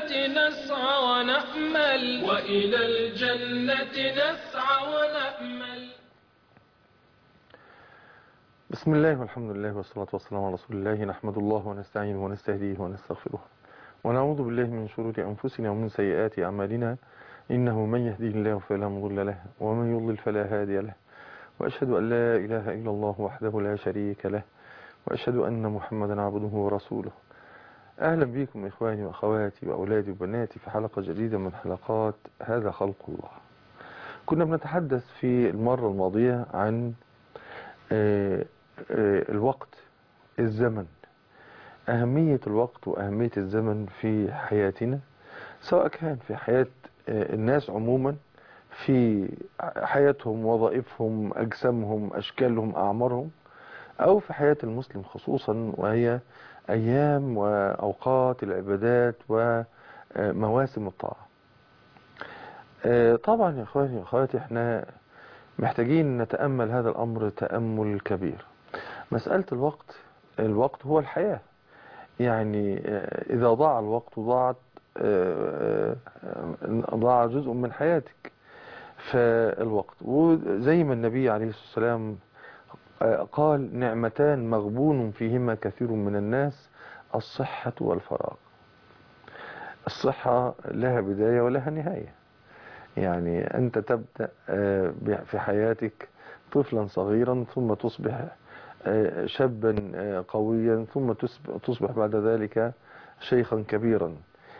نسعى ونأمل وإلى الجنة نسعى ونأمل بسم الله والحمد لله والصلاة والسلام على رسول الله نحمد الله ونستعينه ونستهديه ونستغفره ونعوذ بالله من شرور أنفسنا ومن سيئات أعمالنا إنه من يهديه الله فلا مضل له ومن يضلل فلا هادي له وأشهد أن لا إله إلا الله وحده لا شريك له وأشهد أن محمدا عبده ورسوله أهلا بكم إخواني وأخواتي وأولادي وبناتي في حلقة جديدة من حلقات هذا خلق الله كنا بنتحدث في المرة الماضية عن آه، آه، الوقت الزمن أهمية الوقت وأهمية الزمن في حياتنا سواء كان في حياة آه، الناس عموما في حياتهم وظائفهم أجسامهم أشكالهم أعمارهم أو في حياة المسلم خصوصا وهي أيام وأوقات العبادات ومواسم الطاعة آه، طبعا يا إخواني وأخواتي احنا محتاجين نتأمل هذا الأمر تأمل كبير مسألة الوقت الوقت هو الحياة يعني آه، إذا ضاع الوقت ضاعت آه، آه، ضاع جزء من حياتك فالوقت وزي ما النبي عليه الصلاة والسلام آه، قال نعمتان مغبون فيهما كثير من الناس الصحة والفراغ الصحة لها بداية ولها نهاية يعني أنت تبدأ آه، في حياتك طفلا صغيرا ثم تصبح آه، شابا آه، قويا ثم تسب- تصبح بعد ذلك شيخا كبيرا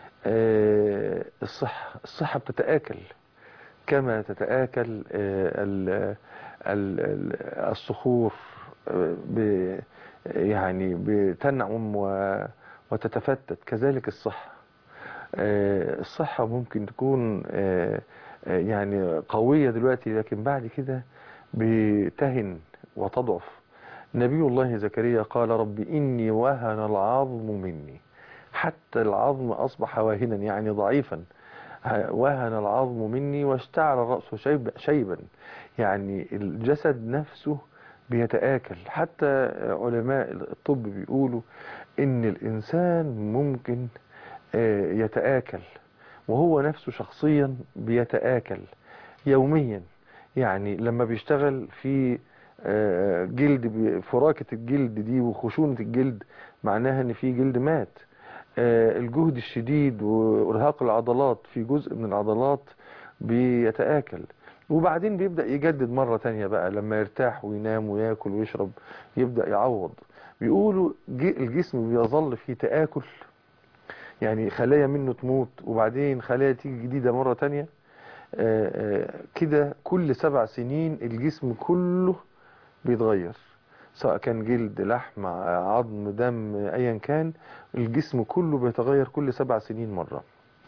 آه، الصحة الصحة بتتآكل كما تتآكل آه، ال- ال- ال- الصخور آه، ب- يعني بتنعم و- وتتفتت كذلك الصحة آه، الصحة ممكن تكون آه، آه، يعني قوية دلوقتي لكن بعد كده بتهن وتضعف نبي الله زكريا قال رب إني وهن العظم مني حتى العظم أصبح واهنا يعني ضعيفا ه- وهن العظم مني واشتعل الرأس شيب شيبا يعني الجسد نفسه بيتآكل حتى علماء الطب بيقولوا إن الإنسان ممكن آه، يتآكل وهو نفسه شخصيا بيتآكل يوميا يعني لما بيشتغل في آه، جلد بي- فراكة الجلد دي وخشونة الجلد معناها ان في جلد مات آه، الجهد الشديد وارهاق العضلات في جزء من العضلات بيتآكل وبعدين بيبدأ يجدد مرة تانية بقى لما يرتاح وينام وياكل ويشرب يبدأ يعوض بيقولوا جي- الجسم بيظل في تآكل يعني خلايا منه تموت وبعدين خلايا تيجي جديدة مرة تانية آه، آه، كده كل سبع سنين الجسم كله بيتغير سواء كان جلد لحم عظم دم ايا كان الجسم كله بيتغير كل سبع سنين مرة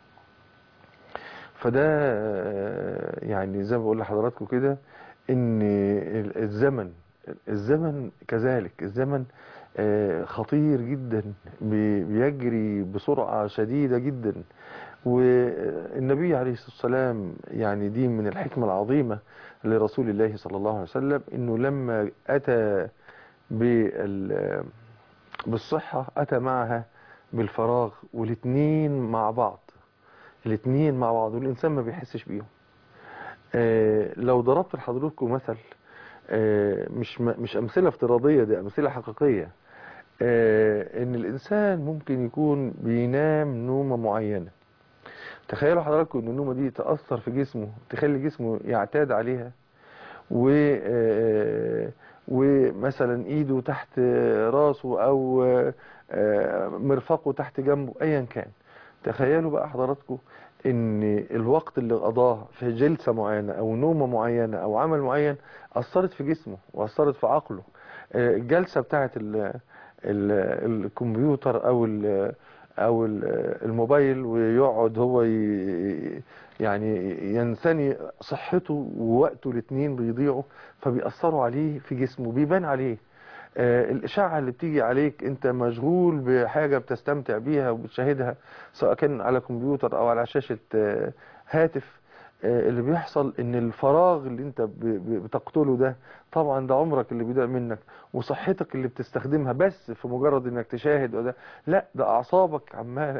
فده آه، يعني زي ما بقول لحضراتكم كده ان ال- الزمن الزمن كذلك الزمن آه، خطير جدا بي- بيجري بسرعة شديدة جدا والنبي عليه الصلاة والسلام يعني دي من الحكمة العظيمة لرسول الله صلى الله عليه وسلم انه لما اتى بال- بالصحة اتى معها بالفراغ والاتنين مع بعض الاتنين مع بعض والانسان ما بيحسش بيهم آه، لو ضربت لحضرتكم مثل آه، مش م- مش امثله افتراضيه دي امثله حقيقيه آه، ان الانسان ممكن يكون بينام نومه معينه تخيلوا حضراتكم ان النومه دي تاثر في جسمه تخلي جسمه يعتاد عليها و آه، ومثلا ايده تحت راسه او آه، مرفقه تحت جنبه ايا كان تخيلوا بقى حضراتكم ان الوقت اللي قضاه في جلسة معينة او نومة معينة او عمل معين اثرت في جسمه واثرت في عقله آه، الجلسة بتاعت ال ال الكمبيوتر او ال او ال الموبايل ويقعد هو ي- يعني ينثني صحته ووقته الاتنين بيضيعوا فبيأثروا عليه في جسمه بيبان عليه آه، الإشاعة اللي بتيجي عليك أنت مشغول بحاجة بتستمتع بيها وبتشاهدها سواء كان على كمبيوتر أو على شاشة آه، هاتف آه، اللي بيحصل ان الفراغ اللي انت ب- ب- بتقتله ده طبعا ده عمرك اللي بيضيع منك وصحتك اللي بتستخدمها بس في مجرد انك تشاهد وده لا ده اعصابك عمالة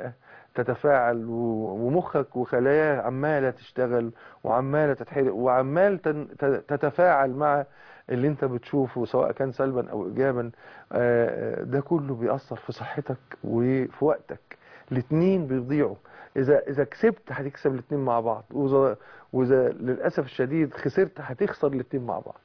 تتفاعل و- ومخك وخلاياه عمالة تشتغل وعمالة تتحرق وعمال تن- ت- تتفاعل مع اللي انت بتشوفه سواء كان سلبا او ايجابا آه، ده كله بيأثر في صحتك وفي وقتك الاتنين بيضيعوا اذا اذا كسبت هتكسب الاتنين مع بعض واذا واذا للاسف الشديد خسرت هتخسر الاتنين مع بعض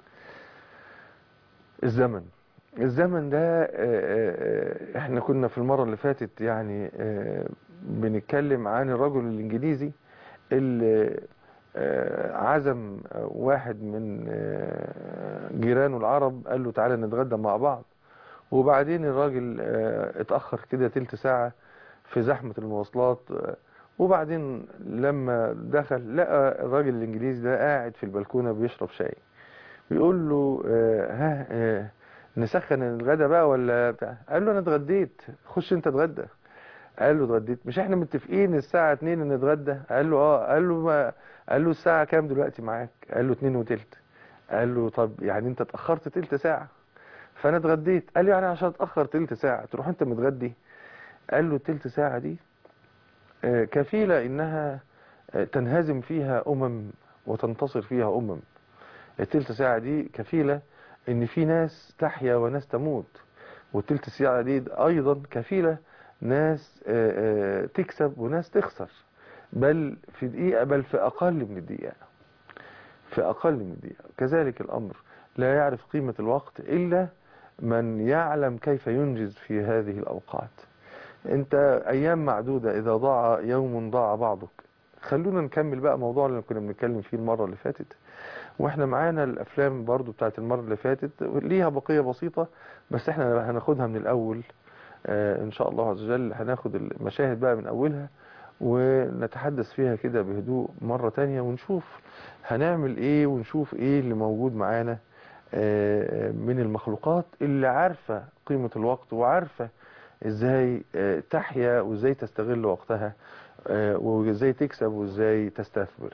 الزمن الزمن ده آه، آه، احنا كنا في المرة اللي فاتت يعني آه، بنتكلم عن الرجل الانجليزي اللي آه، عزم واحد من آه، جيرانه العرب قال له تعالى نتغدى مع بعض وبعدين الراجل آه، اتأخر كده تلت ساعة في زحمة المواصلات آه، وبعدين لما دخل لقى الراجل الانجليزي ده قاعد في البلكونة بيشرب شاي بيقول له آه، ها آه، نسخن الغدا بقى ولا بتاع قال له انا اتغديت خش انت اتغدى قال له اتغديت مش احنا متفقين الساعة 2 نتغدى قال له اه قال له ما قال له الساعة كام دلوقتي معاك قال له 2 وتلت قال له طب يعني انت اتأخرت تلت ساعة فانا اتغديت قال له يعني عشان اتأخر تلت ساعة تروح انت متغدي قال له التلت ساعة دي آه، كفيلة انها آه، تنهزم فيها امم وتنتصر فيها امم التلت ساعة دي كفيلة ان في ناس تحيا وناس تموت والتلت ساعة دي ايضا كفيلة ناس آه، آه، تكسب وناس تخسر بل في دقيقة بل في اقل من الدقيقة في اقل من الدقيقة كذلك الامر لا يعرف قيمة الوقت الا من يعلم كيف ينجز في هذه الاوقات انت ايام معدودة اذا ضاع يوم ضاع بعضك خلونا نكمل بقى موضوع اللي كنا بنتكلم فيه المرة اللي فاتت واحنا معانا الافلام برضو بتاعت المرة اللي فاتت ليها بقية بسيطة بس احنا هناخدها من الاول آه ان شاء الله عز وجل هناخد المشاهد بقى من اولها ونتحدث فيها كده بهدوء مرة تانية ونشوف هنعمل ايه ونشوف ايه اللي موجود معانا آه من المخلوقات اللي عارفة قيمة الوقت وعارفة ازاي آه تحيا وازاي تستغل وقتها آه وازاي تكسب وازاي تستثمر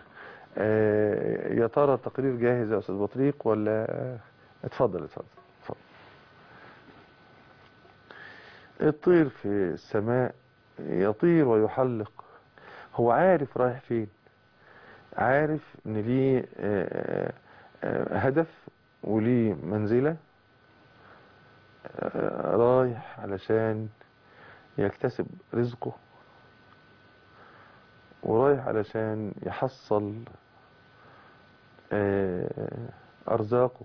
آه، يا ترى التقرير جاهز يا استاذ بطريق ولا اتفضل اتفضل اتفضل الطير في السماء يطير ويحلق هو عارف رايح فين عارف ان ليه آه، آه، هدف وليه منزلة آه، رايح علشان يكتسب رزقه ورايح علشان يحصل آه، أرزاقه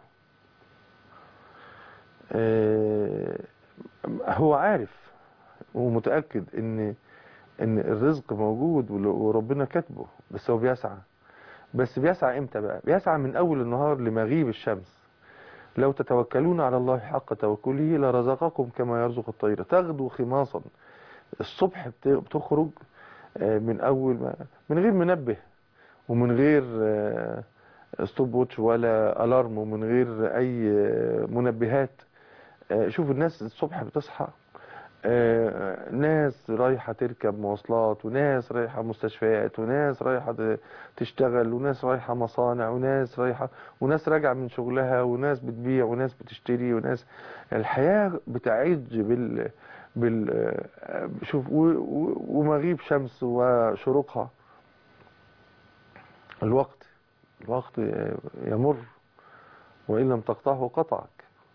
آه، هو عارف ومتأكد إن إن الرزق موجود ول- وربنا كاتبه بس هو بيسعى بس بيسعى إمتى بقى؟ بيسعى من أول النهار لمغيب الشمس لو تتوكلون على الله حق توكله لرزقكم كما يرزق الطير تغدو خماصا الصبح بت- بتخرج آه، من اول ما من غير منبه ومن غير آه، ستوب ووتش ولا الارم ومن غير اي آه، منبهات آه، شوف الناس الصبح بتصحى آه، ناس رايحة تركب مواصلات وناس رايحة مستشفيات وناس رايحة ت- تشتغل وناس رايحة مصانع وناس رايحة وناس راجعة من شغلها وناس بتبيع وناس بتشتري وناس الحياة بتعج بال بال آه، شوف و- و- ومغيب شمس وشروقها الوقت الوقت يمر وإن لم تقطعه قطعك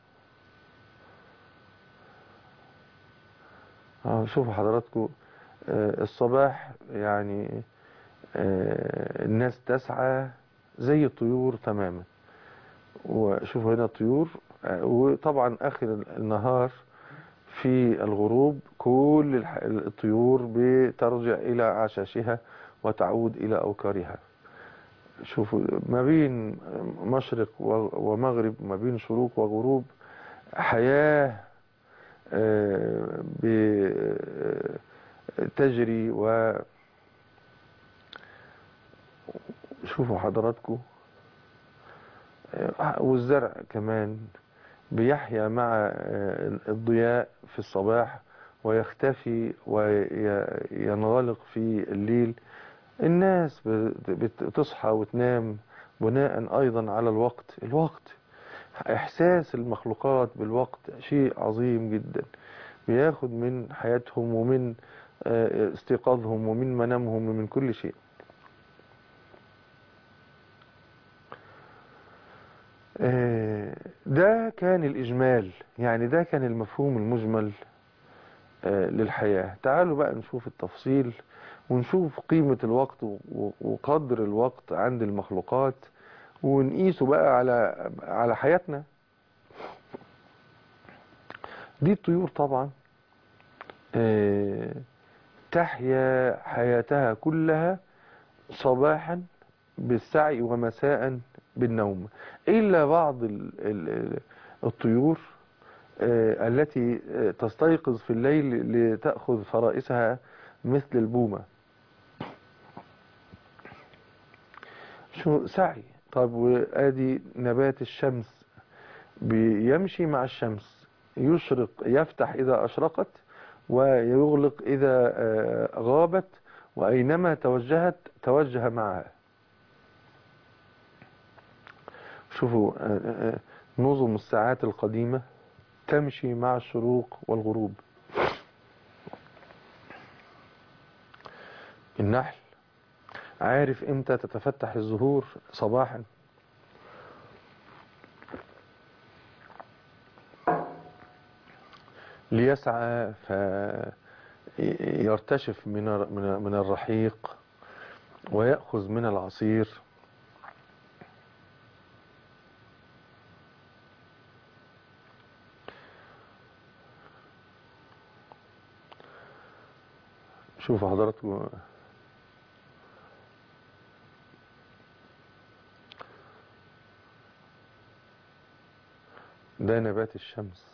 آه، شوفوا حضراتكم آه، الصباح يعني آه، الناس تسعى زي الطيور تماما وشوفوا هنا الطيور آه، وطبعا آخر النهار في الغروب كل الح- الطيور بترجع إلى عشاشها وتعود إلى أوكارها شوفوا ما بين مشرق و- ومغرب ما بين شروق وغروب حياة آه، ب- تجري و شوفوا حضراتكم آه، والزرع كمان بيحيا مع آه، الضياء في الصباح ويختفي وينغلق في الليل الناس بت- بتصحى وتنام بناء أيضا على الوقت الوقت إحساس المخلوقات بالوقت شيء عظيم جدا بياخد من حياتهم ومن آه، استيقاظهم ومن منامهم ومن كل شيء آه، ده كان الإجمال يعني ده كان المفهوم المجمل آه، للحياة تعالوا بقى نشوف التفصيل ونشوف قيمة الوقت و- وقدر الوقت عند المخلوقات ونقيسه بقى على على حياتنا دي الطيور طبعا آه، تحيا حياتها كلها صباحا بالسعي ومساء بالنوم إلا بعض ال- ال- الطيور آه، التي آه، تستيقظ في الليل لتأخذ فرائسها مثل البومة شو سعي طب وادي نبات الشمس بيمشي مع الشمس يشرق يفتح إذا أشرقت ويغلق إذا آه، غابت وأينما توجهت توجه معها شوفوا آه، آه، نظم الساعات القديمة تمشي مع الشروق والغروب النحل عارف امتى تتفتح الزهور صباحا ليسعى فيرتشف من من من الرحيق ويأخذ من العصير شوفوا حضراتكم ده نبات الشمس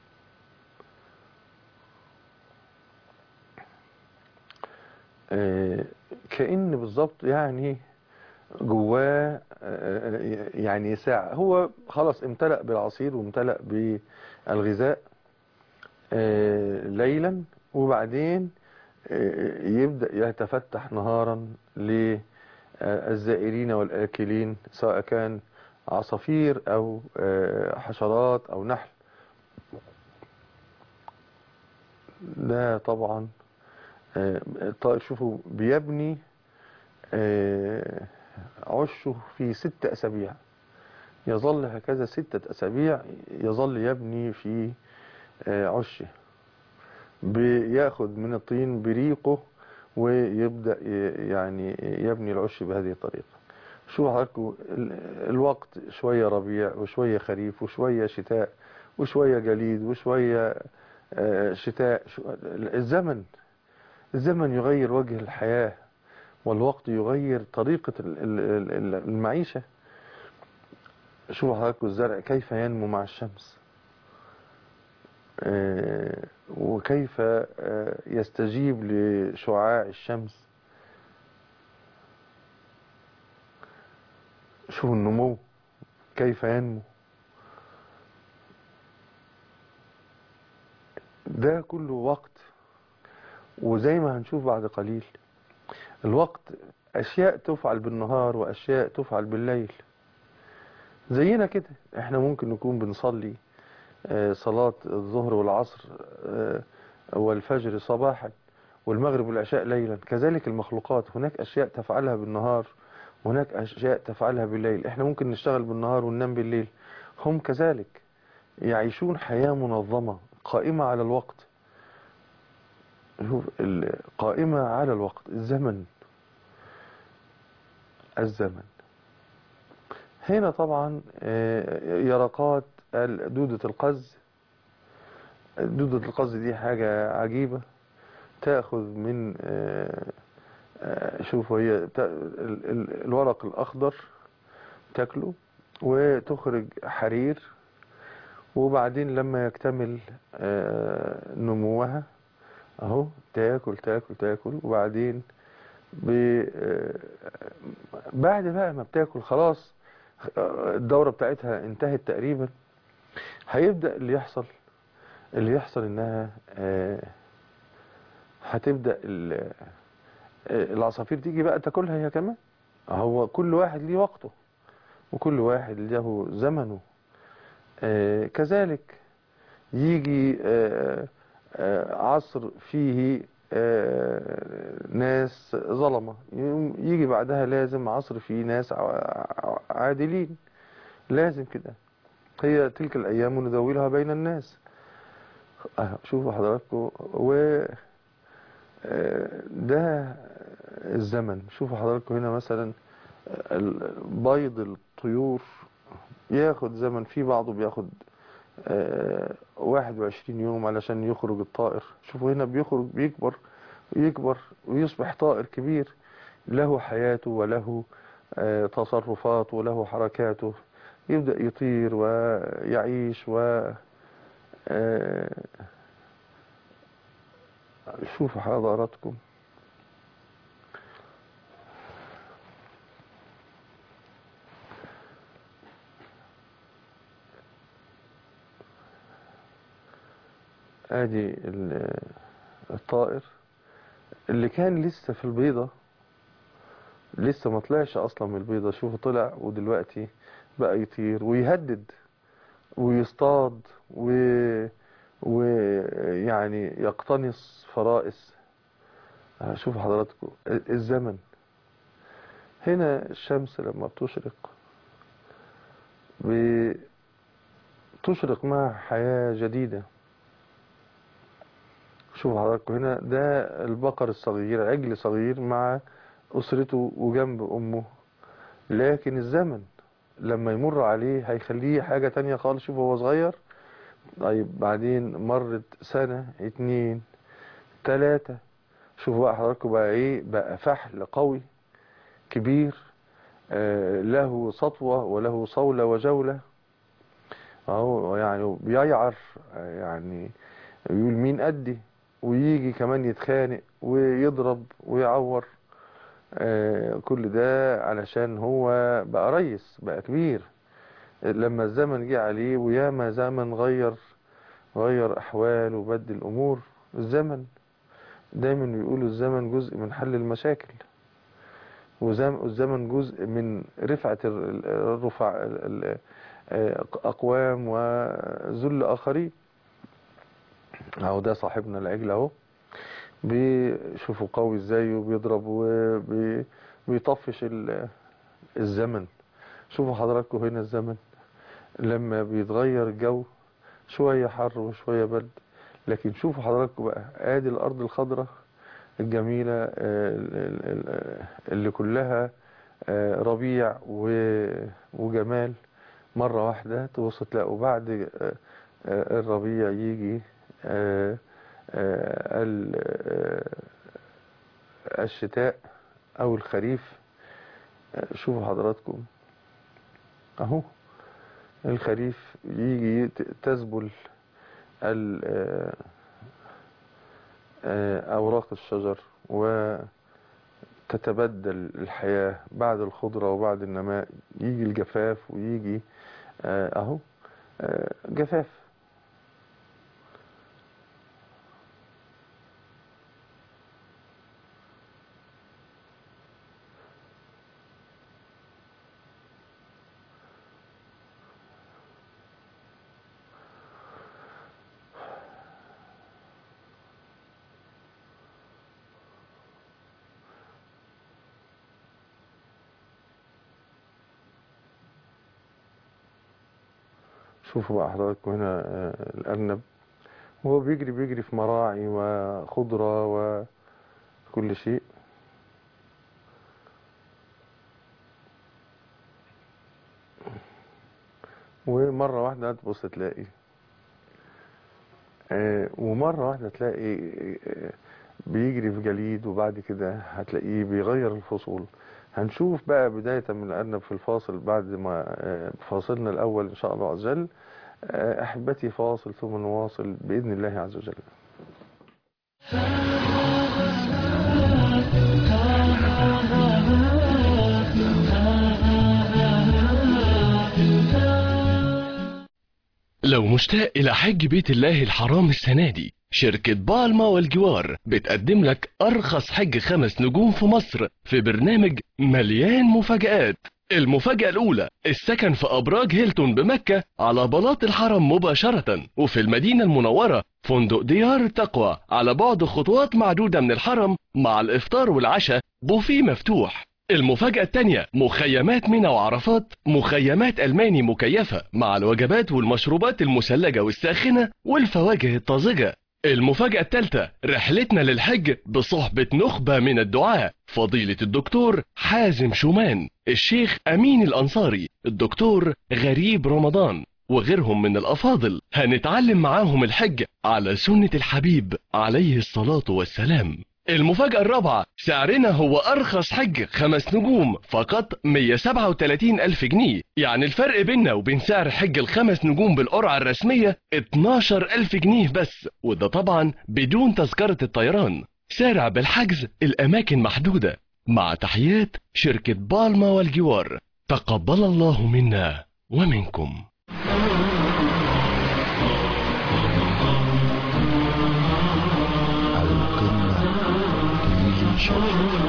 آه، كأن بالظبط يعني جواه آه، يعني ساعة هو خلاص امتلأ بالعصير وامتلأ بالغذاء آه، ليلا وبعدين آه، يبدأ يتفتح نهارا للزائرين والآكلين سواء كان عصافير أو آه، حشرات أو نحل ده طبعا آه، طيب شوفوا بيبني آه، عشه في ست أسابيع يظل هكذا ستة أسابيع يظل يبني في آه، عشه بياخد من الطين بريقه ويبدأ ي- يعني يبني العش بهذه الطريقة شو حضراتكم ال- الوقت شوية ربيع وشوية خريف وشوية شتاء وشوية جليد وشوية آه، شتاء شو- الزمن الزمن يغير وجه الحياة والوقت يغير طريقة ال- ال- ال- المعيشة شوفوا حضراتكم الزرع كيف ينمو مع الشمس آه، وكيف آه، يستجيب لشعاع الشمس شوفوا النمو كيف ينمو ده كله وقت وزي ما هنشوف بعد قليل الوقت أشياء تفعل بالنهار وأشياء تفعل بالليل زينا كده احنا ممكن نكون بنصلي آه، صلاة الظهر والعصر آه، والفجر صباحا والمغرب والعشاء ليلا كذلك المخلوقات هناك أشياء تفعلها بالنهار وهناك أشياء تفعلها بالليل احنا ممكن نشتغل بالنهار وننام بالليل هم كذلك يعيشون حياة منظمة قائمة على الوقت شوف ال- قائمة على الوقت الزمن الزمن هنا طبعا آه، يرقات ال- دودة القز دودة القز دي حاجة عجيبة تأخذ من آه، آه، شوف هي تا- ال- ال- الورق الأخضر تاكله وتخرج حرير وبعدين لما يكتمل آه، نموها اهو تاكل تاكل تاكل وبعدين ب... آه، بعد بقى ما بتاكل خلاص آه، الدورة بتاعتها انتهت تقريبا هيبدأ اللي يحصل اللي يحصل انها آه، هتبدأ ال- آه، العصافير تيجي بقى تاكلها هي كمان هو كل واحد ليه وقته وكل واحد له زمنه آه، كذلك يجي آه، آه، عصر فيه آه، آه، ناس ظلمة يوم- يجي بعدها لازم عصر فيه ناس ع- ع- عادلين لازم كده هي تلك الأيام نداولها بين الناس أه، شوفوا حضراتكم و آه، ده الزمن شوفوا حضراتكم هنا مثلا ال- بيض الطيور ياخد زمن في بعضه بياخد آه، 21 يوم علشان يخرج الطائر شوفوا هنا بيخرج بيكبر ويكبر ويصبح طائر كبير له حياته وله آه، تصرفاته وله حركاته يبدأ يطير ويعيش و آه، شوفوا حضراتكم ادي ال- الطائر اللي كان لسه في البيضة لسه ما طلعش اصلا من البيضة شوفوا طلع ودلوقتي بقى يطير ويهدد ويصطاد و ويعني يقتنص فرائس شوفوا حضراتكم الزمن هنا الشمس لما بتشرق بتشرق معها حياة جديدة شوفوا حضراتكم هنا ده البقر الصغير عجل صغير مع أسرته وجنب أمه لكن الزمن لما يمر عليه هيخليه حاجة تانية خالص شوفوا هو صغير طيب بعدين مرت سنة اتنين تلاتة شوفوا بقى حضراتكم بقى ايه بقى فحل قوي كبير آه له سطوة وله صولة وجولة اهو يعني بييعر آه، يعني يقول مين قدي ويجي كمان يتخانق ويضرب ويعور آه، كل ده علشان هو بقى ريس بقى كبير لما الزمن جه عليه وياما زمن غير غير أحوال وبدل أمور الزمن دايما بيقولوا الزمن جزء من حل المشاكل وزم- والزمن جزء من رفعة ال- الرفع ال- ال- آه، أقوام وذل آخرين أهو ده صاحبنا العجل أهو بيشوفوا قوي ازاي وبيضرب وبيطفش الزمن شوفوا حضراتكم هنا الزمن لما بيتغير الجو شوية حر وشوية برد لكن شوفوا حضراتكم بقى ادي الارض الخضراء الجميلة آه، ال- ال- ال- اللي كلها آه، ربيع و- وجمال مرة واحدة تبص تلاقوا بعد آه، آه، الربيع يجي آه، آه، ال- آه، الشتاء او الخريف آه، شوفوا حضراتكم اهو الخريف يجي ت- تذبل ال- آه، آه، اوراق الشجر وتتبدل الحياة بعد الخضرة وبعد النماء يجي الجفاف ويجي آه، اهو آه، جفاف شوفوا بقى حضراتكم هنا آه، الأرنب وهو بيجري بيجري في مراعي وخضرة وكل شيء ومرة واحدة هتبص تلاقي آه، ومرة واحدة تلاقي آه، بيجري في جليد وبعد كده هتلاقيه بيغير الفصول هنشوف بقى بداية من الأرنب في الفاصل بعد ما آه، فاصلنا الأول إن شاء الله عز وجل آه، أحبتي فاصل ثم نواصل بإذن الله عز وجل لو مشتاق إلى حج بيت الله الحرام السنة دي شركة بالما والجوار بتقدم لك أرخص حج خمس نجوم في مصر في برنامج مليان مفاجآت المفاجأة الأولى السكن في أبراج هيلتون بمكة على بلاط الحرم مباشرة وفي المدينة المنورة فندق ديار التقوى على بعد خطوات معدودة من الحرم مع الإفطار والعشاء بوفيه مفتوح المفاجأة التانية مخيمات منى وعرفات مخيمات ألماني مكيفة مع الوجبات والمشروبات المثلجة والساخنة والفواكه الطازجة المفاجأة الثالثة رحلتنا للحج بصحبة نخبة من الدعاء فضيلة الدكتور حازم شومان الشيخ أمين الأنصاري الدكتور غريب رمضان وغيرهم من الأفاضل هنتعلم معاهم الحج على سنة الحبيب عليه الصلاة والسلام المفاجأة الرابعة سعرنا هو أرخص حج خمس نجوم فقط 137 ألف جنيه يعني الفرق بيننا وبين سعر حج الخمس نجوم بالقرعة الرسمية 12 ألف جنيه بس وده طبعا بدون تذكرة الطيران سارع بالحجز الأماكن محدودة مع تحيات شركة بالما والجوار تقبل الله منا ومنكم القمة تيجي شوف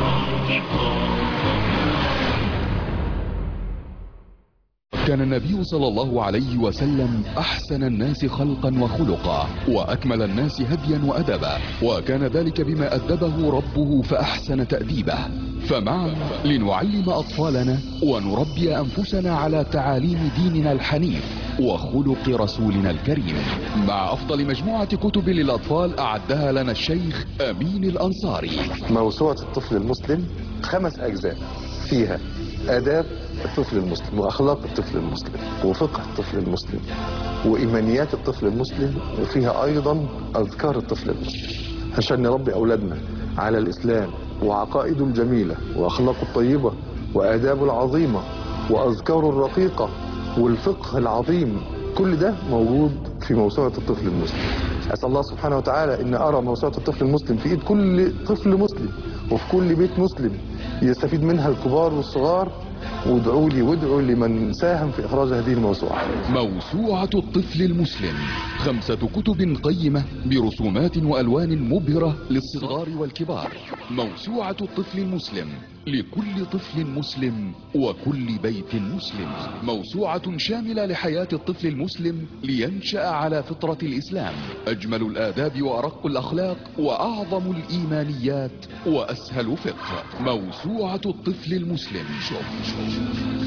كان النبي صلى الله عليه وسلم أحسن الناس خلقا وخلقا وأكمل الناس هديا وأدبا وكان ذلك بما أدبه ربه فأحسن تأديبه فمعا لنعلم أطفالنا ونربي أنفسنا على تعاليم ديننا الحنيف وخلق رسولنا الكريم مع أفضل مجموعة كتب للأطفال أعدها لنا الشيخ أمين الأنصاري موسوعة الطفل المسلم خمس أجزاء فيها آداب الطفل المسلم وأخلاق الطفل المسلم وفقه الطفل المسلم وإيمانيات الطفل المسلم وفيها أيضا أذكار الطفل المسلم عشان نربي أولادنا على الإسلام وعقائده الجميلة وأخلاقه الطيبة وآدابه العظيمة وأذكاره الرقيقة والفقه العظيم كل ده موجود في موسوعة الطفل المسلم أسأل الله سبحانه وتعالى أن أرى موسوعة الطفل المسلم في إيد كل طفل مسلم وفي كل بيت مسلم يستفيد منها الكبار والصغار وادعوا لي وادعوا لمن ساهم في إخراج هذه الموسوعة موسوعة الطفل المسلم خمسة كتب قيمة برسومات وألوان مبهرة للصغار والكبار موسوعة الطفل المسلم لكل طفل مسلم وكل بيت مسلم موسوعة شاملة لحياة الطفل المسلم لينشأ على فطرة الإسلام أجمل الآداب وأرق الأخلاق وأعظم الإيمانيات وأسهل فقه موسوعة الطفل المسلم شوف شوف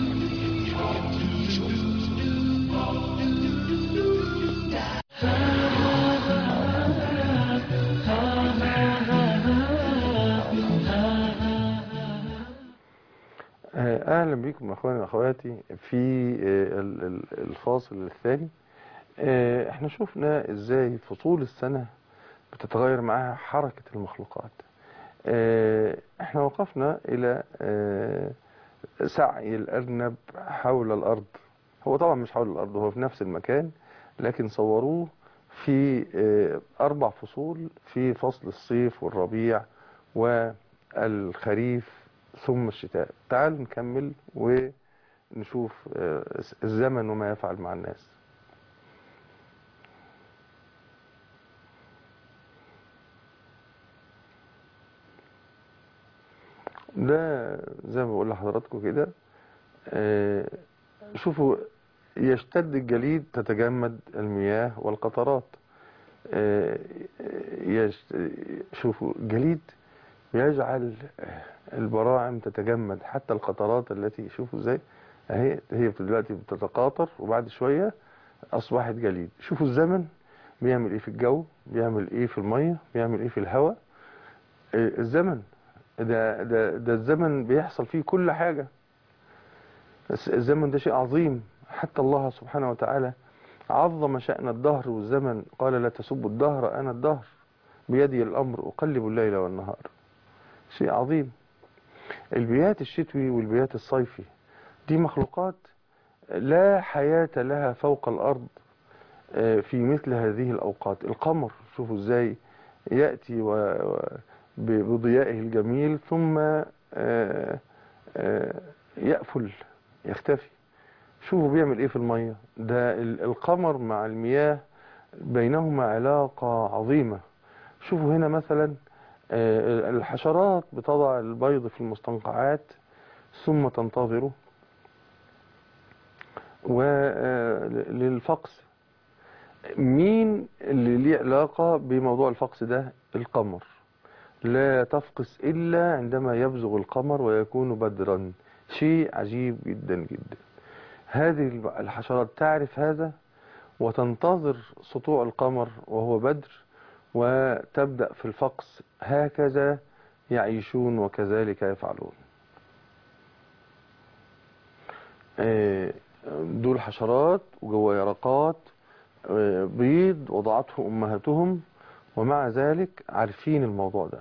شوف آه، اهلا بكم اخواني واخواتي في آه، ال- ال- الفاصل الثاني آه، احنا شفنا ازاي فصول السنة بتتغير معاها حركة المخلوقات آه، احنا وقفنا الى آه، سعي الارنب حول الارض هو طبعا مش حول الارض هو في نفس المكان لكن صوروه في آه، اربع فصول في فصل الصيف والربيع والخريف ثم الشتاء تعال نكمل ونشوف آه، الزمن وما يفعل مع الناس ده زي ما بقول لحضراتكم كده آه، شوفوا يشتد الجليد تتجمد المياه والقطرات آه، يش- شوفوا الجليد يجعل البراعم تتجمد حتى القطرات التي شوفوا ازاي اهي هي دلوقتي بتتقاطر وبعد شوية اصبحت جليد شوفوا الزمن بيعمل ايه في الجو بيعمل ايه في المية بيعمل ايه في الهواء آه، الزمن ده, ده, ده الزمن بيحصل فيه كل حاجة بس الزمن ده شيء عظيم حتى الله سبحانه وتعالى عظم شأن الدهر والزمن قال لا تسبوا الدهر أنا الدهر بيدي الأمر أقلب الليل والنهار شيء عظيم البيات الشتوي والبيات الصيفي دي مخلوقات لا حياة لها فوق الأرض آه، في مثل هذه الأوقات القمر شوفوا ازاي يأتي و... و- ب- بضيائه الجميل ثم آه، آه، يأفل يختفي شوفوا بيعمل ايه في المية ده ال- القمر مع المياه بينهما علاقة عظيمة شوفوا هنا مثلا آه، الحشرات بتضع البيض في المستنقعات ثم تنتظره وللفقس مين اللي ليه علاقة بموضوع الفقس ده القمر لا تفقس إلا عندما يبزغ القمر ويكون بدرا شيء عجيب جدا جدا هذه الحشرات تعرف هذا وتنتظر سطوع القمر وهو بدر وتبدأ في الفقس هكذا يعيشون وكذلك يفعلون آه، دول حشرات وجوا يرقات آه، بيض وضعته أمهاتهم ومع ذلك عارفين الموضوع ده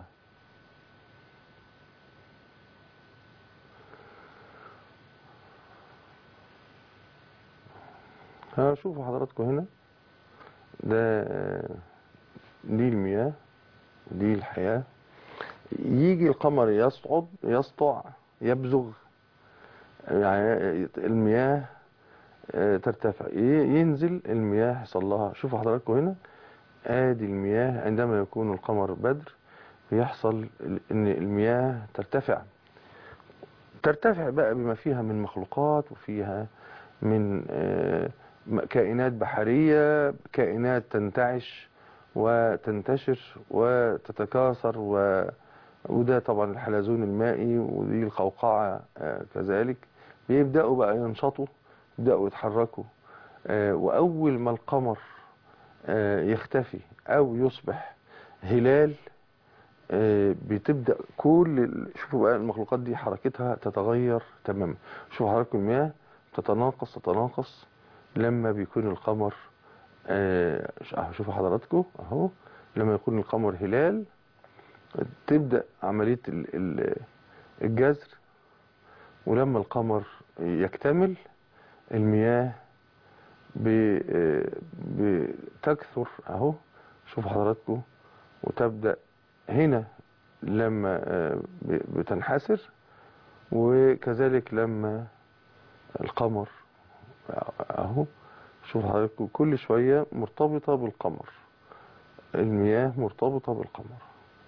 ها شوفوا حضراتكم هنا ده آه، دي المياه دي الحياة يجي القمر يصعد يسطع يبزغ يعني المياه آه، ترتفع ي- ينزل المياه يحصل لها شوفوا حضراتكم هنا ادي المياه عندما يكون القمر بدر بيحصل ال- ان المياه ترتفع ترتفع بقى بما فيها من مخلوقات وفيها من آه، م- كائنات بحرية كائنات تنتعش وتنتشر وتتكاثر و... وده طبعا الحلزون المائي ودي القوقعة آه، كذلك بيبدأوا بقى ينشطوا يبدأوا يتحركوا آه، وأول ما القمر آه، يختفي أو يصبح هلال آه، بتبدأ كل ال- شوفوا بقى المخلوقات دي حركتها تتغير تماما شوفوا حضراتكم المياه تتناقص تتناقص لما بيكون القمر آه، ش- أهو شوفوا حضراتكم اهو لما يكون القمر هلال تبدأ عملية ال- ال- الجذر ولما القمر يكتمل المياه ب- آه، بتكثر اهو شوفوا حضراتكم وتبدأ هنا لما آه، ب- بتنحسر وكذلك لما القمر اهو شوف حضراتكم كل شوية مرتبطة بالقمر المياه مرتبطة بالقمر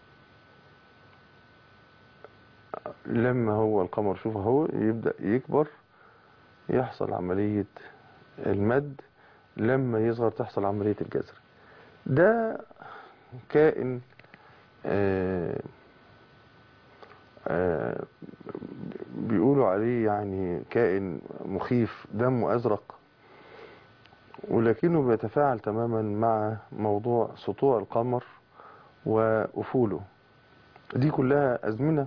لما هو القمر شوف اهو يبدأ يكبر يحصل عملية المد لما يصغر تحصل عملية الجذر ده كائن آه آه بيقولوا عليه يعني كائن مخيف دمه أزرق ولكنه بيتفاعل تماما مع موضوع سطوع القمر وأفوله دي كلها أزمنة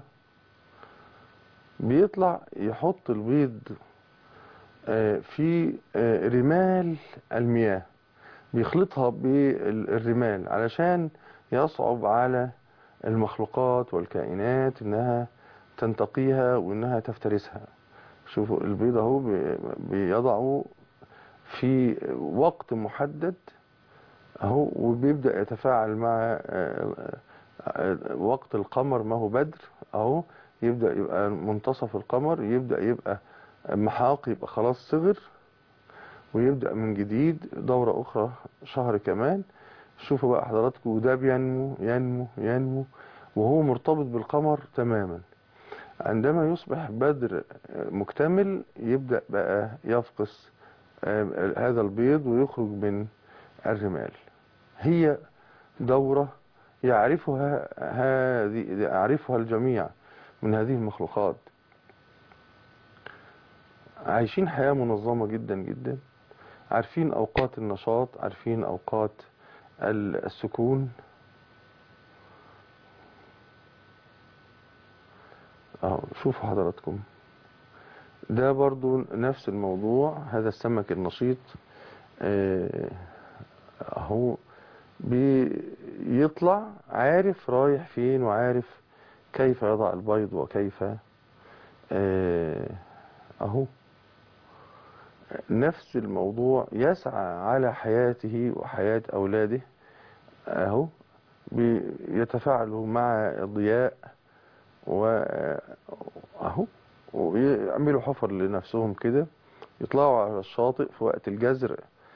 بيطلع يحط البيض آه، في آه، رمال المياه بيخلطها بالرمال علشان يصعب على المخلوقات والكائنات انها تنتقيها وانها تفترسها شوفوا البيض اهو بي- بيضعه في وقت محدد اهو وبيبدأ يتفاعل مع آه، آه، وقت القمر ما هو بدر اهو يبدأ يبقى منتصف القمر يبدأ يبقى محاق يبقى خلاص صغر ويبدأ من جديد دورة أخرى شهر كمان شوفوا بقى حضراتكم وده بينمو ينمو ينمو وهو مرتبط بالقمر تماما عندما يصبح بدر مكتمل يبدأ بقى يفقس آه، هذا البيض ويخرج من الرمال هي دورة يعرفها هذه يعرفها الجميع من هذه المخلوقات عايشين حياة منظمة جدا جدا عارفين أوقات النشاط عارفين أوقات ال- السكون أهو شوفوا حضراتكم ده برضو نفس الموضوع هذا السمك النشيط آه، اهو بيطلع عارف رايح فين وعارف كيف يضع البيض وكيف آه، اهو نفس الموضوع يسعى على حياته وحياة أولاده أهو بيتفاعلوا مع الضياء وأهو ويعملوا حفر لنفسهم كده يطلعوا على الشاطئ في وقت الجزر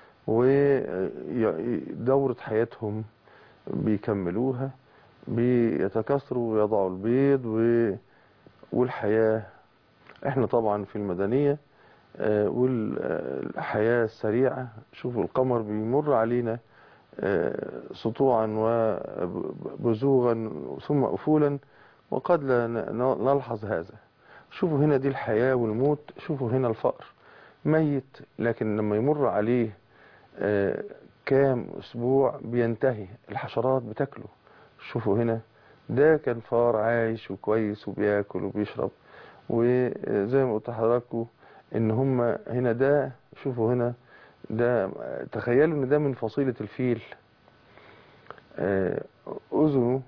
ودورة حياتهم بيكملوها بيتكاثروا ويضعوا البيض و... والحياة احنا طبعا في المدنية آه، والحياة السريعة شوفوا القمر بيمر علينا آه، سطوعا وبزوغا ثم أفولا وقد لا ن- نلحظ هذا شوفوا هنا دي الحياة والموت شوفوا هنا الفقر ميت لكن لما يمر عليه آه، كام أسبوع بينتهي الحشرات بتاكله شوفوا هنا ده كان فار عايش وكويس وبياكل وبيشرب وزي ما قلت لحضراتكم ان هم هنا ده شوفوا هنا ده تخيلوا ان ده من فصيلة الفيل آه، اذنه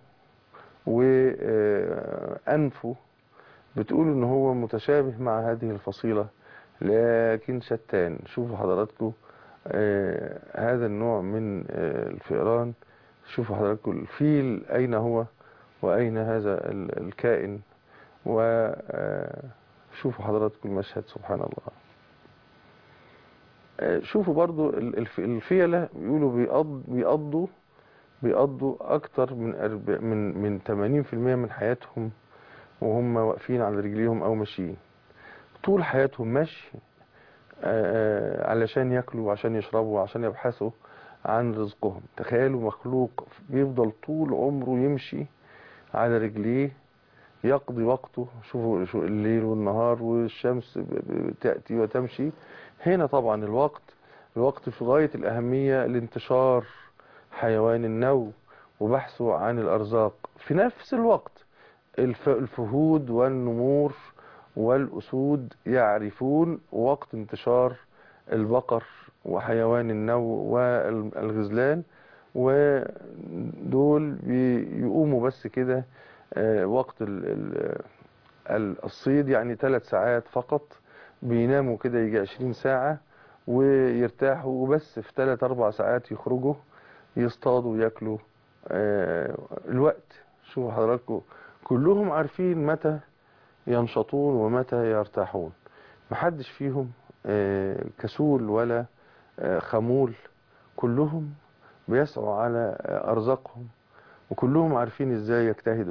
وانفه بتقول ان هو متشابه مع هذه الفصيلة لكن شتان شوفوا حضراتكم آه، هذا النوع من آه، الفئران شوفوا حضراتكم الفيل اين هو واين هذا ال- الكائن وشوفوا حضراتكم المشهد سبحان الله آه، شوفوا برضو ال- الف- الفيلة بيقولوا بيقض بيقضوا بيقضوا أكتر من أرب- من من 80% من حياتهم وهم واقفين على رجليهم أو ماشيين طول حياتهم مشي آه، آه، علشان ياكلوا وعشان يشربوا وعشان يبحثوا عن رزقهم تخيلوا مخلوق بيفضل طول عمره يمشي على رجليه يقضي وقته شوفوا شو الليل والنهار والشمس ب- ب- تأتي وتمشي هنا طبعا الوقت الوقت في غاية الأهمية لانتشار حيوان النو وبحثه عن الأرزاق في نفس الوقت الف- الفهود والنمور والأسود يعرفون وقت انتشار البقر وحيوان النو والغزلان ودول بيقوموا بس كده آه، وقت ال- ال- ال- الصيد يعني ثلاث ساعات فقط بيناموا كده يجي 20 ساعة ويرتاحوا وبس في ثلاث أربع ساعات يخرجوا يصطادوا وياكلوا آه، الوقت شوفوا حضراتكم كلهم عارفين متى ينشطون ومتى يرتاحون محدش فيهم آه، كسول ولا آه، خمول كلهم بيسعوا على آه، أرزاقهم وكلهم عارفين ازاي يجتهدوا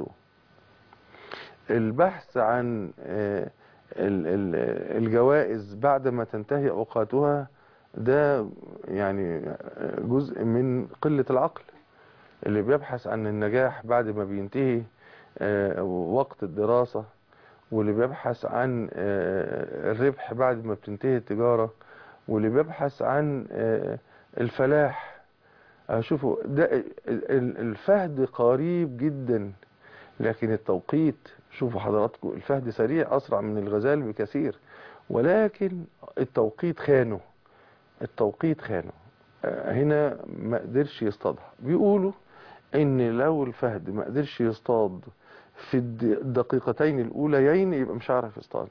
البحث عن آه، ال- ال- الجوائز بعد ما تنتهي أوقاتها ده يعني آه، جزء من قلة العقل اللي بيبحث عن النجاح بعد ما بينتهي آه، وقت الدراسة واللي بيبحث عن آه، الربح بعد ما بتنتهي التجارة واللي بيبحث عن آه، الفلاح آه، شوفوا ده ال- ال- الفهد قريب جدا لكن التوقيت شوفوا حضراتكم الفهد سريع أسرع من الغزال بكثير ولكن التوقيت خانه التوقيت خانه آه، هنا ما قدرش يصطادها بيقولوا ان لو الفهد ما قدرش يصطاد في الد- الدقيقتين الاوليين يبقى مش هيعرف يصطاد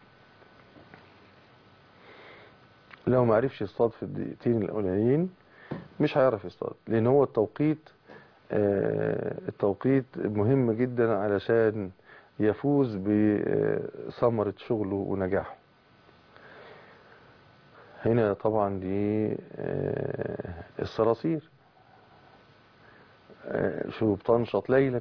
لو ما عرفش يصطاد في الدقيقتين الاوليين مش هيعرف يصطاد لان هو التوقيت آه، التوقيت مهم جدا علشان يفوز بثمرة شغله ونجاحه هنا طبعا دي آه، الصراصير آه، شو بتنشط ليلا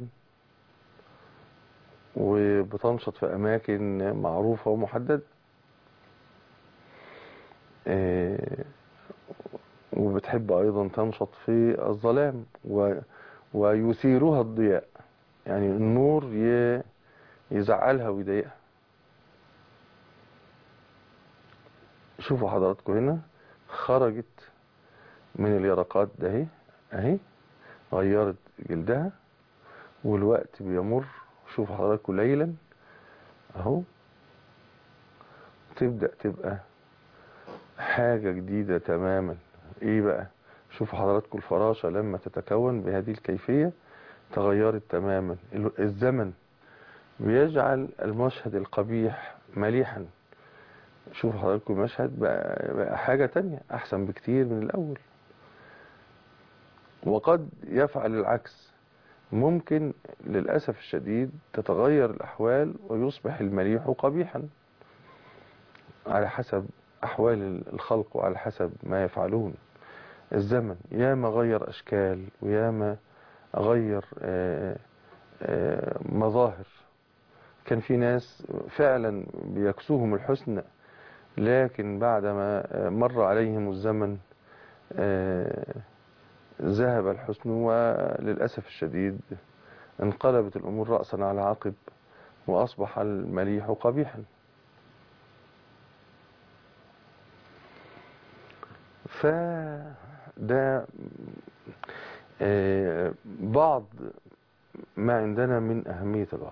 وبتنشط في أماكن معروفة ومحددة آه، وبتحب أيضا تنشط في الظلام و ويثيرها الضياء يعني النور ي- يزعلها ويضايقها شوفوا حضراتكم هنا خرجت من اليرقات ده اهي اهي غيرت جلدها والوقت بيمر شوفوا حضراتكم ليلا اهو تبدأ تبقى حاجة جديدة تماما ايه بقى شوفوا حضراتكم الفراشة لما تتكون بهذه الكيفية تغيرت تماما ال- الزمن بيجعل المشهد القبيح مليحا شوفوا حضراتكم المشهد بقى, بقى حاجة تانية أحسن بكتير من الأول وقد يفعل العكس ممكن للأسف الشديد تتغير الأحوال ويصبح المليح قبيحا على حسب أحوال الخلق وعلى حسب ما يفعلون الزمن ياما غير أشكال وياما غير آه، آه، مظاهر كان في ناس فعلا بيكسوهم الحسن لكن بعدما آه، مر عليهم الزمن آه، ذهب الحسن وللأسف الشديد انقلبت الأمور رأسا على عقب وأصبح المليح قبيحا فده آه، بعض ما عندنا من أهمية الوقت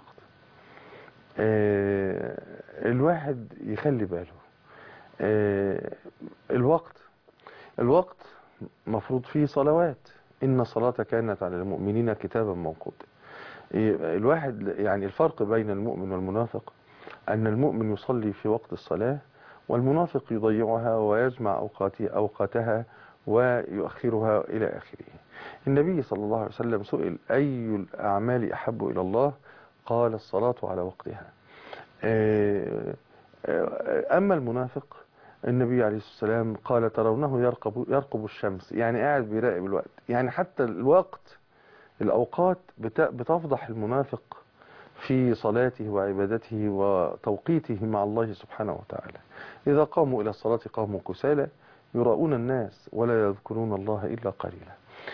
آه، الواحد يخلي باله آه، الوقت الوقت مفروض فيه صلوات إن الصلاة كانت على المؤمنين كتابا موقوتا يبقى الواحد يعني الفرق بين المؤمن والمنافق أن المؤمن يصلي في وقت الصلاة والمنافق يضيعها ويجمع أوقاتها, أوقاتها ويؤخرها إلى آخره النبي صلى الله عليه وسلم سئل أي الأعمال أحب إلى الله قال الصلاة على وقتها آه، آه، أما المنافق النبي عليه الصلاة والسلام قال ترونه يرقب, يرقب الشمس يعني قاعد بيراقب الوقت يعني حتى الوقت الأوقات بت- بتفضح المنافق في صلاته وعبادته وتوقيته مع الله سبحانه وتعالى إذا قاموا إلى الصلاة قاموا كسالى يراؤون الناس ولا يذكرون الله إلا قليلا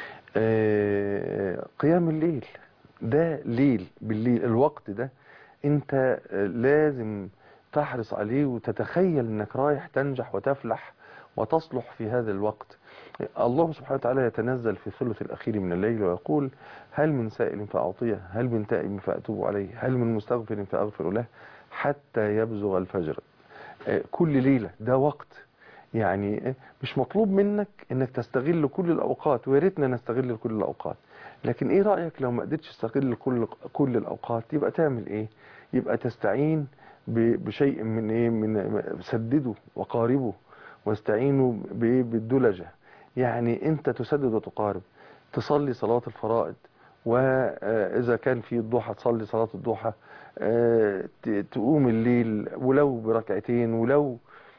آه، قيام الليل ده ليل بالليل الوقت ده انت آه، لازم تحرص عليه وتتخيل انك رايح تنجح وتفلح وتصلح في هذا الوقت الله سبحانه وتعالى يتنزل في الثلث الأخير من الليل ويقول هل من سائل فأعطيه هل من تائب فأتوب عليه هل من مستغفر فأغفر له حتى يبزغ الفجر آه، كل ليلة ده وقت يعني آه، مش مطلوب منك انك تستغل كل الأوقات ويا ريتنا نستغل كل الأوقات لكن ايه رأيك لو ما قدرتش تستغل كل كل الأوقات يبقى تعمل ايه يبقى تستعين ب- بشيء من ايه من سدده وقاربه واستعينوا بايه بالدلجة يعني انت تسدد وتقارب تصلي صلاة الفرائض وإذا كان في الضحى تصلي صلاة الضحى آه، ت- تقوم الليل ولو بركعتين ولو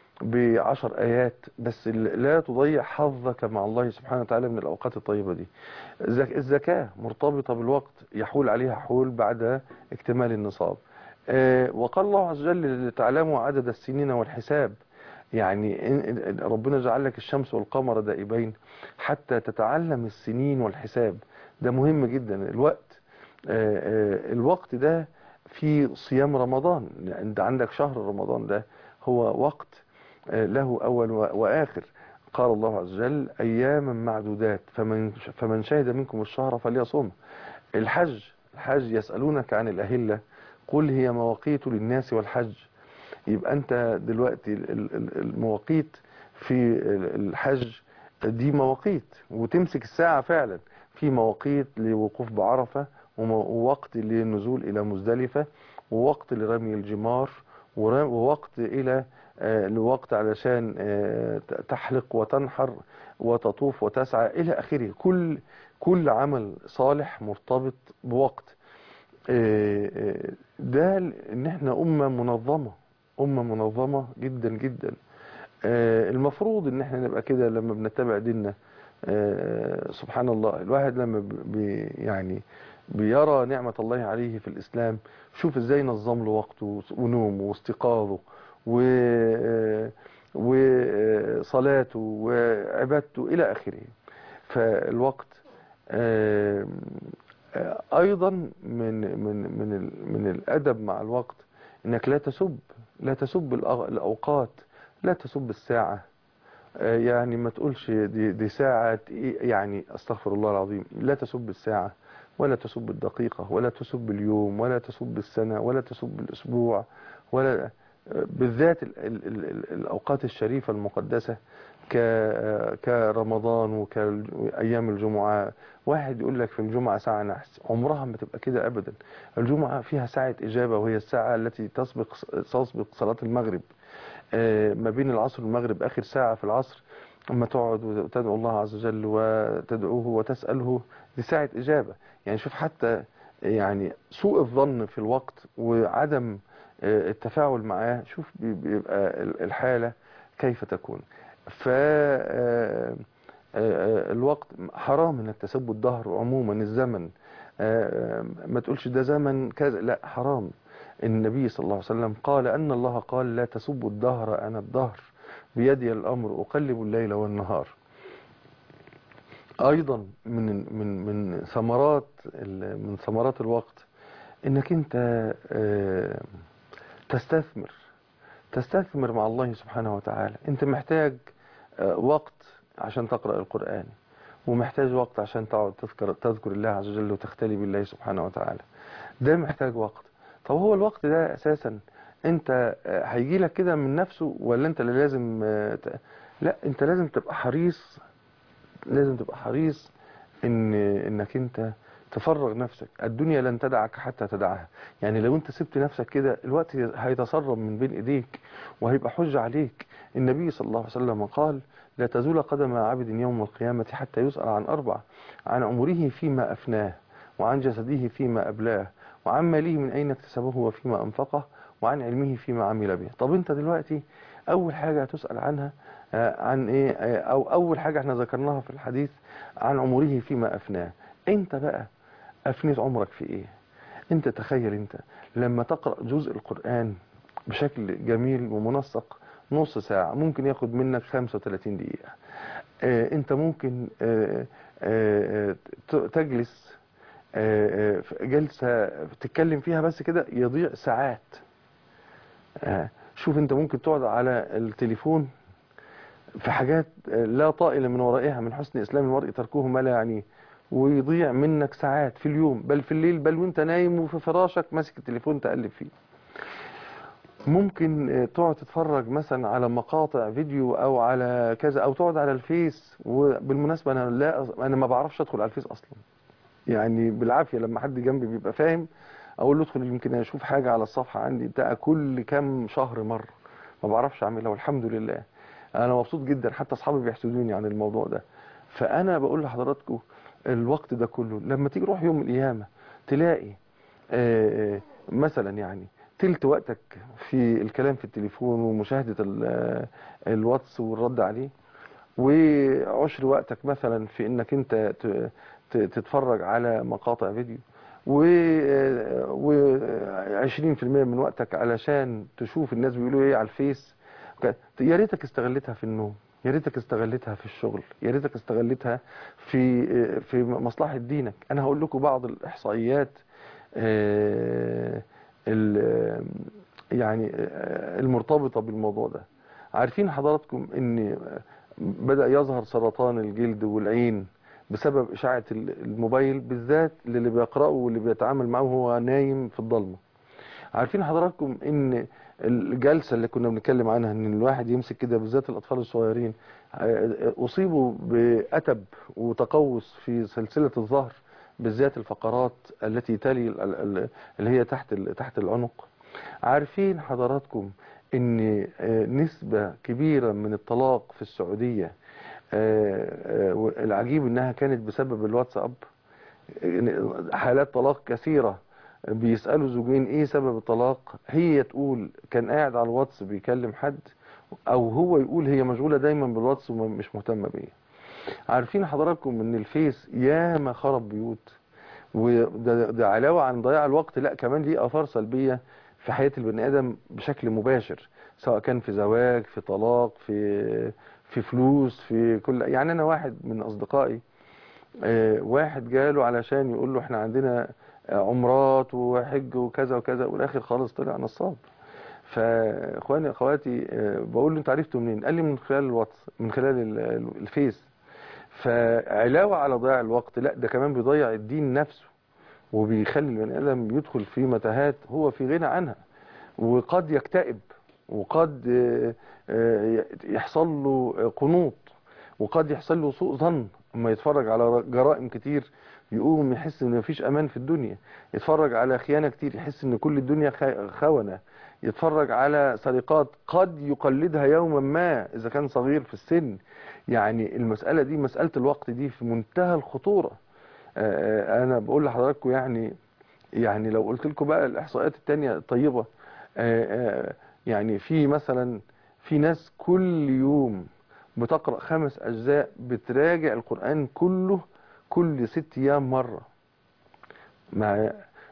بعشر آيات بس ال- لا تضيع حظك مع الله سبحانه وتعالى من الأوقات الطيبة دي الزك- الزكاة مرتبطة بالوقت يحول عليها حول بعد اكتمال النصاب آه، وقال الله عز وجل لتعلموا عدد السنين والحساب يعني إن- إن- ربنا جعل لك الشمس والقمر دائبين حتى تتعلم السنين والحساب ده مهم جدا الوقت آه، آه، الوقت ده في صيام رمضان انت عندك شهر رمضان ده هو وقت آه، له أول و- وآخر قال الله عز وجل أياما معدودات فمن فمن شهد منكم الشهر فليصوم الحج الحج يسألونك عن الأهلة قل هي مواقيت للناس والحج يبقى أنت دلوقتي ال- ال- ال- المواقيت في ال- الحج دي مواقيت وتمسك الساعة فعلا في مواقيت لوقوف بعرفة ومو- ووقت للنزول إلى مزدلفة ووقت لرمي الجمار ورا- ووقت إلى آه، لوقت علشان آه، ت- تحلق وتنحر وتطوف وتسعى إلى آخره كل كل عمل صالح مرتبط بوقت آه، آه، ده ل- ان احنا امه منظمه امه منظمه جدا جدا آه، المفروض ان احنا نبقى كده لما بنتبع ديننا آه، سبحان الله الواحد لما ب- بي يعني بيرى نعمة الله عليه في الإسلام شوف ازاي نظم له وقته ونومه واستيقاظه و وصلاته وعبادته إلى آخره فالوقت آه، آه، أيضا من من من ال- من الأدب مع الوقت إنك لا تسب لا تسب الأغ- الأوقات لا تسب الساعة آه، يعني ما تقولش دي, دي ساعة إيه يعني استغفر الله العظيم لا تسب الساعة ولا تسب الدقيقة ولا تسب اليوم ولا تسب السنة ولا تسب الأسبوع ولا آه، بالذات ال ال ال ال الأوقات الشريفة المقدسة ك آه، كرمضان وكأيام الجمعة واحد يقول لك في الجمعة ساعة نحس عمرها ما تبقى كده أبدا الجمعة فيها ساعة إجابة وهي الساعة التي تسبق تسبق صلاة المغرب آه، ما بين العصر والمغرب آخر ساعة في العصر أما تقعد وتدعو الله عز وجل وتدعوه وتسأله دي ساعة إجابة يعني شوف حتى يعني سوء الظن في الوقت وعدم آه، التفاعل معاه شوف بي- بيبقى ال- الحالة كيف تكون ف آه، آه، الوقت حرام انك تسب الدهر عموما الزمن آه، ما تقولش ده زمن كذا لا حرام النبي صلى الله عليه وسلم قال أن الله قال لا تسبوا الدهر أنا الدهر بيدي الأمر أقلب الليل والنهار أيضا من من من ثمرات ال- من ثمرات الوقت إنك أنت آه، تستثمر تستثمر مع الله سبحانه وتعالى أنت محتاج آه، وقت عشان تقرأ القرآن ومحتاج وقت عشان تقعد تذكر تذكر الله عز وجل وتختلي بالله سبحانه وتعالى ده محتاج وقت طب هو الوقت ده اساسا انت آه، هيجي لك كده من نفسه ولا انت اللي لازم آه، ت- لا انت لازم تبقى حريص لازم تبقى حريص ان انك انت تفرغ نفسك الدنيا لن تدعك حتى تدعها يعني لو انت سبت نفسك كده الوقت هيتسرب من بين ايديك وهيبقى حجة عليك النبي صلى الله عليه وسلم قال لا تزول قدم عبد يوم القيامة حتى يسأل عن أربع عن عمره فيما أفناه وعن جسده فيما أبلاه وعن ماله من أين اكتسبه وفيما أنفقه وعن علمه فيما عمل به طب أنت دلوقتي أول حاجة هتسأل عنها آه، عن إيه آه، أو أول حاجة احنا ذكرناها في الحديث عن عمره فيما أفناه أنت بقى أفنيت عمرك في إيه أنت تخيل أنت لما تقرأ جزء القرآن بشكل جميل ومنسق نص ساعة ممكن ياخد منك 35 دقيقة آه، انت ممكن آه، آه، ت- تجلس آه، آه، في جلسة تتكلم فيها بس كده يضيع ساعات آه، شوف انت ممكن تقعد على التليفون في حاجات آه، لا طائل من ورائها من حسن اسلام المرء تركه ما لا يعنيه ويضيع منك ساعات في اليوم بل في الليل بل وانت نايم وفي فراشك ماسك التليفون تقلب فيه ممكن آه، تقعد تتفرج مثلا على مقاطع فيديو او على كذا او تقعد على الفيس وبالمناسبة انا لا انا ما بعرفش ادخل على الفيس اصلا يعني بالعافية لما حد جنبي بيبقى فاهم اقول له ادخل يمكن اشوف حاجة على الصفحة عندي بتاع كل كام شهر مرة ما بعرفش اعملها والحمد لله انا مبسوط جدا حتى اصحابي بيحسدوني عن الموضوع ده فانا بقول لحضراتكم الوقت ده كله لما تيجي روح يوم القيامة تلاقي آه، آه، مثلا يعني تلت وقتك في الكلام في التليفون ومشاهدة ال- آه، الواتس والرد عليه وعشر وقتك مثلا في انك انت ت- ت- تتفرج على مقاطع فيديو و و 20% من وقتك علشان تشوف الناس بيقولوا ايه على الفيس يا ريتك استغلتها في النوم يا ريتك استغلتها في الشغل يا ريتك استغلتها في في مصلحة دينك انا هقول لكم بعض الاحصائيات آه، ال- يعني آه، المرتبطة بالموضوع ده عارفين حضراتكم ان بدأ يظهر سرطان الجلد والعين بسبب إشاعة الموبايل بالذات للي بيقرأه واللي بيتعامل معه وهو نايم في الضلمة عارفين حضراتكم ان الجلسة اللي كنا بنتكلم عنها ان الواحد يمسك كده بالذات الاطفال الصغيرين آه، اصيبوا بأتب وتقوس في سلسلة الظهر بالذات الفقرات التي تلي ال- ال- اللي هي تحت ال- تحت العنق عارفين حضراتكم ان آه، نسبة كبيرة من الطلاق في السعودية آه، آه، العجيب انها كانت بسبب الواتساب حالات طلاق كثيرة بيسألوا زوجين ايه سبب الطلاق هي تقول كان قاعد على الواتس بيكلم حد او هو يقول هي مشغولة دايما بالواتس ومش مهتمة بيه عارفين حضراتكم ان الفيس ياما خرب بيوت وده ده علاوة عن ضياع الوقت لا كمان ليه اثار سلبية في حياة البني ادم بشكل مباشر سواء كان في زواج في طلاق في في فلوس في كل يعني انا واحد من اصدقائي آه، واحد جاله علشان يقول له احنا عندنا آه، عمرات وحج وكذا وكذا والاخر خالص طلع نصاب فاخواني اخواتي آه، بقول له انت عرفته منين قال لي من خلال الواتس من خلال ال- ال- الفيس فعلاوة على ضياع الوقت لا ده كمان بيضيع الدين نفسه وبيخلي البني ادم يدخل في متاهات هو في غنى عنها وقد يكتئب وقد آه، آه، يحصل له قنوط وقد يحصل له سوء ظن اما يتفرج على جرائم كتير يقوم يحس ان مفيش امان في الدنيا يتفرج على خيانة كتير يحس ان كل الدنيا خ- خونة يتفرج على سرقات قد يقلدها يوما ما اذا كان صغير في السن يعني المسألة دي مسألة الوقت دي في منتهى الخطورة آه، آه، انا بقول لحضراتكم يعني يعني لو قلت لكم بقى الاحصائيات التانية طيبة آه، آه، يعني في مثلا في ناس كل يوم بتقرأ خمس أجزاء بتراجع القرآن كله كل ست أيام مرة مع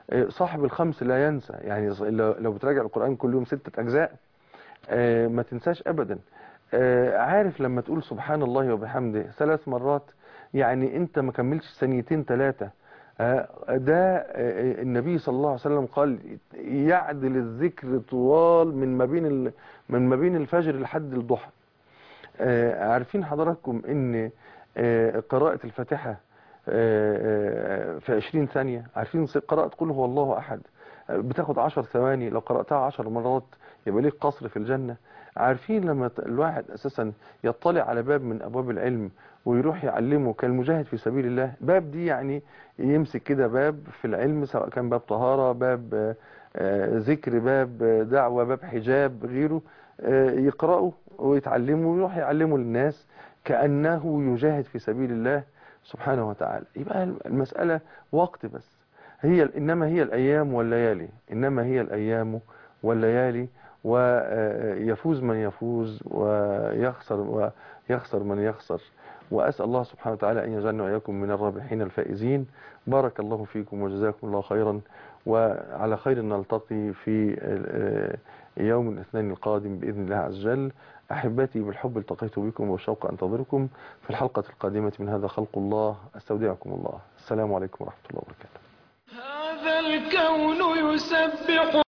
آه، صاحب الخمس لا ينسى يعني ص- لو لو بتراجع القرآن كل يوم ستة أجزاء آه، ما تنساش أبدا آه، عارف لما تقول سبحان الله وبحمده ثلاث مرات يعني أنت ما كملتش ثانيتين ثلاثة آه، ده آه، النبي صلى الله عليه وسلم قال يعدل الذكر طوال من ما بين ال- من ما بين الفجر لحد الضحى آه، عارفين حضراتكم ان آه، قراءة الفاتحة آه، آه، في 20 ثانية عارفين س- قراءة قل هو الله أحد آه، بتاخد 10 ثواني لو قرأتها 10 مرات يبقى ليك قصر في الجنة عارفين لما ت- الواحد أساسا يطلع على باب من أبواب العلم ويروح يعلمه كالمجاهد في سبيل الله باب دي يعني يمسك كده باب في العلم سواء كان باب طهارة باب آه، آه، ذكر باب آه، دعوة باب حجاب غيره آه، يقرأه ويتعلمه ويروح يعلمه للناس كأنه يجاهد في سبيل الله سبحانه وتعالى يبقى المسألة وقت بس هي إنما هي الأيام والليالي إنما هي الأيام والليالي ويفوز من يفوز ويخسر ويخسر من يخسر وأسأل الله سبحانه وتعالى أن يجعلنا وإياكم من الرابحين الفائزين بارك الله فيكم وجزاكم الله خيرا وعلى خير نلتقي في آه، يوم الاثنين القادم بإذن الله عز وجل أحبتي بالحب التقيت بكم والشوق أنتظركم في الحلقة القادمة من هذا خلق الله أستودعكم الله السلام عليكم ورحمة الله وبركاته هذا الكون يسبح